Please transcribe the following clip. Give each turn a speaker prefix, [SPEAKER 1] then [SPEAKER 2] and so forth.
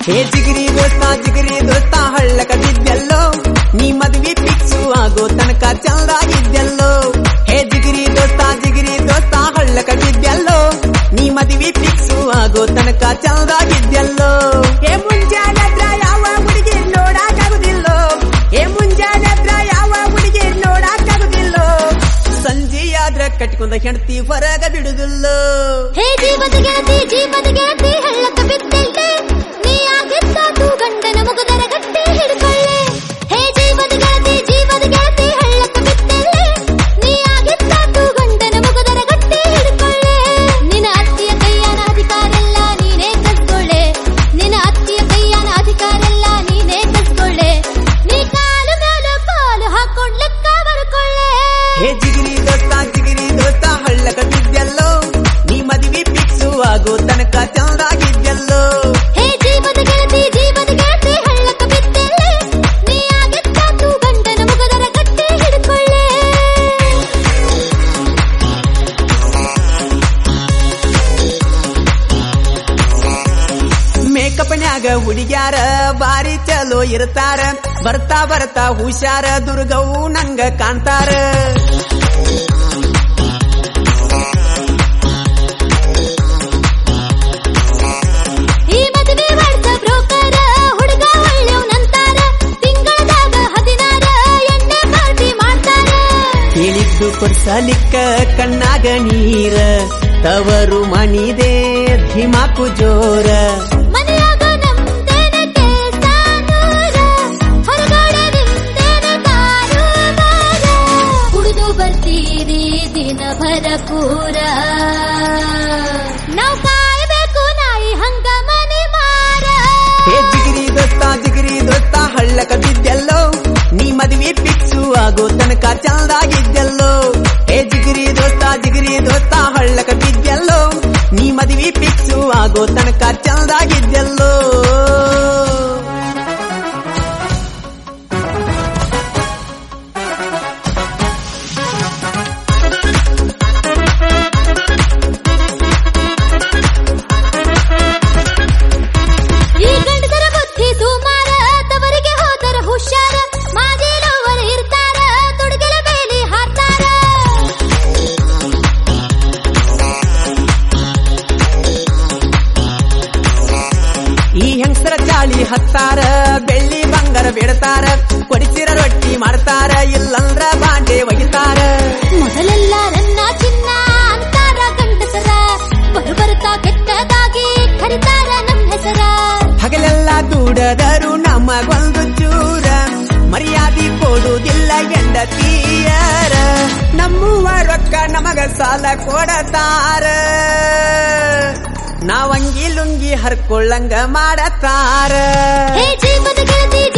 [SPEAKER 1] ಹೇ ಜಿಗಿರಿ ದೋಸ್ತ ಜಿಗಿರಿ ದೋಸ್ತ ಹಳ್ಳಕ ಬಿದ್ದೆಲ್ಲೋ ನೀ ಮದ್ವಿ ಫಿಕ್ಸು ಆಗೋ ತನಕ ಚಂದಾಗಿದ್ದೆಲ್ಲೋ ಹೇ ಜಿಗಿರಿ ದೋಸ್ತ ಜಿಗಿರಿ ದೋಸ್ತ ಹಳ್ಳಕ ಬಿದ್ದೆಲ್ಲೋ ನೀ ಮದ್ವಿ ಫಿಕ್ಸು ಆಗೋ ತನಕ ಚಂದಾಗಿದ್ದೆಲ್ಲೋ ಹೇ ಮುಂಜಾನೆ ಹತ್ರ ಯಾವ ಹುಡುಗಿ ನೋಡಾಕಾಗುದಿಲ್ಲೋ ಹೇ ಮುಂಜಾನೆ ಹತ್ರ ಯಾವ ಹುಡುಗಿ ನೋಡಾಕಾಗುದಿಲ್ಲೋ ಸಂಜೆಯಾದ್ರ ಕಟ್ಕೊಂಡ ಹೆಂಡತಿ ಹೊರಗ ಬಿಡುದಿಲ್ಲೋ
[SPEAKER 2] ಹೇ ಜೀವದ ಗೆಳತಿ ಜೀವದ ಗೆಳತಿ ಹಳ್ಳಕ ಬಿದ್ದೆಲ್ಲೆ ನೀ ಆಗಿದ್ದಾತು ಗಂಡನ ಮುಗುದರ ಗಟ್ಟಿ ಹಿಡ್ಕೊಳ್ಳೆ ಹೇ ಜೀವದ ಗೆಳತಿ ಜೀವದ ಗೆಳತಿ ಹಳ್ಳಕ ಬಿದ್ದೆಲ್ಲೆ ನೀ ಆಗಿದ್ದಾತು ಗಂಡನ ಮುಗುದರ ಗಟ್ಟಿ ಹಿಡ್ಕೊಳ್ಳೆ ನಿನ್ನ ಅತ್ತಿಯ ಕೈಯಾನ ಅಧಿಕಾರೆಲ್ಲ ನೀನೇ ಕಸ್ಕೊಳ್ಳೆ ನಿನ್ನ ಅತ್ತಿಯ ಕೈಯಾನ ಅಧಿಕಾರೆಲ್ಲ ನೀನೇ ಕಸ್ಕೊಳ್ಳೆ ನೀ ಕಾಲು ಮೇಲೆ ಕಾಲು ಹಾಕೊಂಡ್ ಲೆಕ್ಕ ಬರ್ಕೊಳ್ಳೆ
[SPEAKER 1] ಹೇ ಜಿಗಿರಿ ದೋಸ್ತ ಜಿಗಿರಿ ದೋಸ್ತ ಹಳ್ಳಕ ಬಿದ್ದೆಲ್ಲೋ ನೀ ಮದ್ವಿ ಫಿಕ್ಸು ಆಗೋ ತನಕ ಚಂದಾಗಿದ್ದೆಲ್ಲೋ
[SPEAKER 2] ಹೇ ಜೀವದ ಗೆಳತಿ ಜೀವದ ಗೆಳತಿ ಹಳ್ಳಕ ಬಿದ್ದೆಲ್ಲೆ ನೀ ಆಗಿದ್ದಾತು ಗಂಡನ ಮುಗದರ ಗಟ್ಟಿ ಹಿಡ್ಕೊಳ್ಳೆ
[SPEAKER 1] ಮೇಕಪ್ನ್ಯಾಗ ಹುಡುಗ್ಯಾರ ಬಾರಿ ಚಲೋ ಇರ್ತಾರ ಬರ್ತಾ ಬರ್ತಾ ಹುಷಾರ ದುರ್ಗವು ನಂಗ ಕಾಣ್ತಾರ
[SPEAKER 2] ಈ ಮದುವೆ ಮಾಡ್ಸ ಬ್ರೋಕರ ಹುಡುಗ ಒಳ್ಳೆವ್ನಂತಾರ ತಿಂಗಳದಾಗ ಹದಿನಾರ ಎಣ್ಣೆ ಪಾರ್ಟಿ ಮಾಡ್ತಾರ
[SPEAKER 1] ಹೇಳಿದ್ದು ಕೊಡ್ಸಲಿಕ್ಕ ಕಣ್ಣಾಗ ನೀರ ತವರು ಮಣಿದೆ ಧಿಮಾಕು ಜೋರ
[SPEAKER 2] ಮನೆಯಾಗ ನಮ್ದೇನೆ ಕೆಲ್ಸ ನೂರ ಹೊರಗಡೆ ನಿಮ್ದೇನೆ ಕಾರುಬಾರ ಕುಡಿದು ಬರ್ತೀರಿ ದಿನ ಭರ ಪೂರ ನಾವ್ ಕಾಯ್ಬೇಕು ನಾಯಿ ಹಂಗ ಮನೆ ಮಾರ
[SPEAKER 1] ಹೇ ಜಿಗಿರಿ ದೋಸ್ತ ಜಿಗಿರಿ ದೋಸ್ತ ಹಳ್ಳಕ ಬಿದ್ದೆಲ್ಲೋ ನೀ ಮದ್ವಿ ಫಿಕ್ಸು ಆಗೋ ತನಕ ಚಂದಾಗಿದ್ದೆಲ್ಲೋ ಹೇ ಜಿಗಿರಿ ದೋಸ್ತ ಜಿಗಿರಿ ದೋಸ್ತ ಹಳ್ಳಕ ಬಿದ್ದೆಲ್ಲೋ ನೀ ಮದ್ವಿ ಫಿಕ್ಸು ಆಗೋ ತನಕ ಚಂದಾಗಿದ್ದೆಲ್ಲೋ
[SPEAKER 2] ಈ ಗಂಡಸರ ಬುದ್ಧಿ ಸುಮಾರ ತವರಿಗೆ ಹೋದರ ಹುಷಾರ ಮಾದೇಲೋವರ ಇರ್ತಾರ ತುಡುಗೆಲ ಬೇಲಿ ಹಾರ್ತಾರ
[SPEAKER 1] ಈ ಹೆಂಗಸರ ಚಾಳಿ ಹತ್ತಾರ ಬೆಳ್ಳಿ ಬಂಗಾರ ಬಿಡ್ತಾರ ಕೊಡಿಸಿರ ರೊಟ್ಟಿ ಮಾಡ್ತಾರ ಇಲ್ಲಂದ್ರ ಬಾಂಡೆ ಒಗಿತಾರ
[SPEAKER 2] ಮೊದಲೆಲ್ಲ ನನ್ನ ಚಿನ್ನ ಅಂತಾರ ಗಂಡಸರ ಬರು ಬರ್ತಾ ಕೆಟ್ಟದಾಗಿ ಕರಿತಾರ ನಮ್ ಹೆಸರ
[SPEAKER 1] ಹಗಲೆಲ್ಲ ದುಡದರು ನಮಗೊಂದು ಚೂರ ಮರ್ಯಾದಿ ಕೊಡುವುದಿಲ್ಲ ಹೆಂಡತಿಯರ ನಮ್ಮುವ ರೊಕ್ಕ ನಮಗ ಸಾಲ ಕೊಡತಾರ ನಾವಂಗಿ ಲುಂಗಿ ಹರ್ಕೊಳ್ಳಂಗ ಮಾಡತಾರ
[SPEAKER 2] ಹೇ ಜೀವದ ಗೆಳತಿ